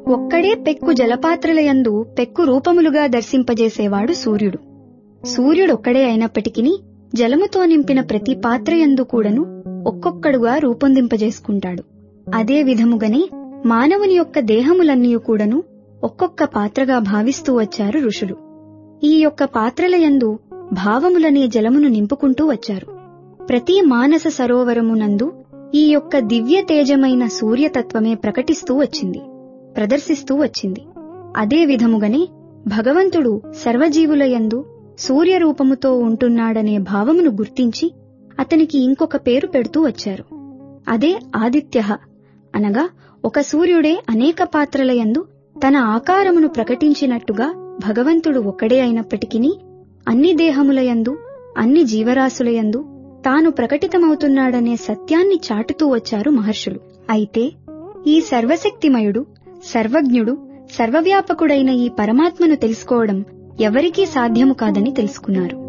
ఒక్కడే పెక్కు జలపాత్రలయందు పెక్కు రూపములుగా దర్శింపజేసేవాడు సూర్యుడు సూర్యుడొక్కడే అయినప్పటికీ జలముతో నింపిన ప్రతి పాత్రయందు కూడాను ఒక్కొక్కడుగా రూపొందింపజేసుకుంటాడు అదే విధముగానే మానవుని యొక్క దేహములన్నీ కూడాను ఒక్కొక్క పాత్రగా భావిస్తూ వచ్చారు ఋషులు ఈ యొక్క పాత్రలయందు భావములనే జలమును నింపుకుంటూ వచ్చారు ప్రతి మానస సరోవరమునందు ఈ యొక్క దివ్య తేజమైన సూర్యతత్వమే ప్రకటిస్తూ వచ్చింది ప్రదర్శిస్తూ వచ్చింది అదే విధముగానే భగవంతుడు సర్వజీవులయందు సూర్యరూపముతో ఉంటున్నాడనే భావమును గుర్తించి అతనికి ఇంకొక పేరు పెడుతూ వచ్చారు అదే ఆదిత్య అనగా ఒక సూర్యుడే అనేక పాత్రలయందు తన ఆకారమును ప్రకటించినట్టుగా భగవంతుడు ఒక్కడే అయినప్పటికీ అన్ని దేహములయందు అన్ని జీవరాశులయందు తాను ప్రకటితమవుతున్నాడనే సత్యాన్ని చాటుతూ వచ్చారు మహర్షులు అయితే ఈ సర్వశక్తిమయుడు సర్వజ్ఞుడు సర్వవ్యాపకుడైన ఈ పరమాత్మను తెలుసుకోవడం ఎవరికీ సాధ్యము కాదని తెలుసుకున్నారు